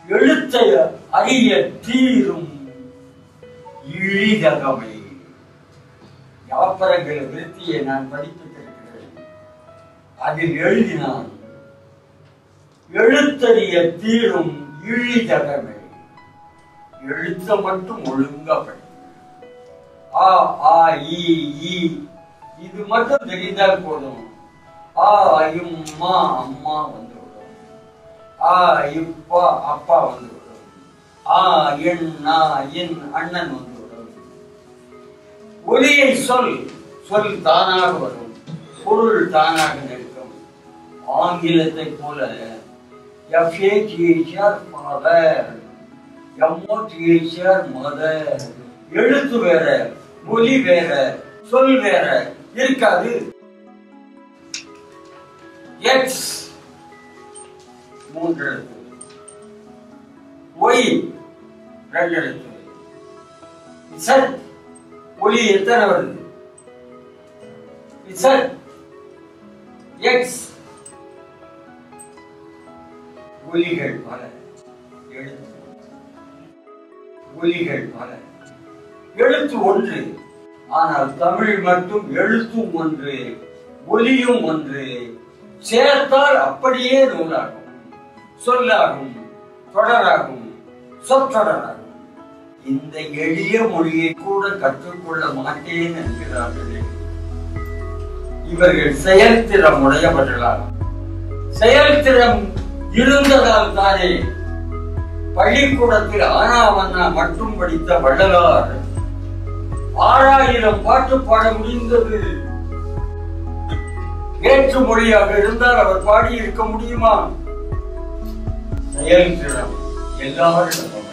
எழுத்தை அறிய தீரும் இழிதகமை யாப்பரங்கிற விருத்தியை நான் படித்திருக்கிறேன் அதில் எழுதினான் எழுத்தறிய தீரும் இழிதகமை எழுத்த மட்டும் ஒழுங்கா படி ஆ ஆ இ ஈ இது மட்டும் தெரிந்தால் போதும் ஆ இம்மா அம்மா வந்துவிடும் ஆ இப்பா அப்பா வந்துவிடும் ஆ என் நா என் அண்ணன் வந்துவிடும் ஒலியை சொல் சொல் தானாக வரும் பொருள் தானாக நிற்கும் ஆங்கிலத்தை போல எஃப்ஏடிஹெச்ஆர் ஃபாதர் எம்ஓடிஹெச்ஆர் மதர் எழுத்து வேற ஒலி வேற சொல் வேற இருக்காது எக்ஸ் மூன்று எழுத்து ஒய் ரெண்டு எழுத்து இசட் ஒலி எத்தனை வருது இசட் எக்ஸ் ஒலிகள் பல எழுத்து ஒலிகள் பல எழுத்து ஒன்று ஆனால் தமிழ் மட்டும் எழுத்தும் ஒன்று ஒலியும் ஒன்று சேர்த்தால் அப்படியே நூலாகும் சொல்லாகும் தொடராகும் சொற்றொடராகும் இந்த எளிய மொழியை கூட கற்றுக்கொள்ள மாட்டேன் என்கிறார்களே இவர்கள் செயல்திறம் உடையவர்களாகும் செயல்திறம் இருந்ததால் தானே பள்ளிக்கூடத்தில் ஆனாவண்ணா மட்டும் படித்த வள்ளலார் ஆறாயிரம் பாட்டு பாட முடிந்தது வேற்று மொழியாக இருந்தால் அவர் பாடி இருக்க முடியுமா செயல்திறம் எல்லாரிடமும்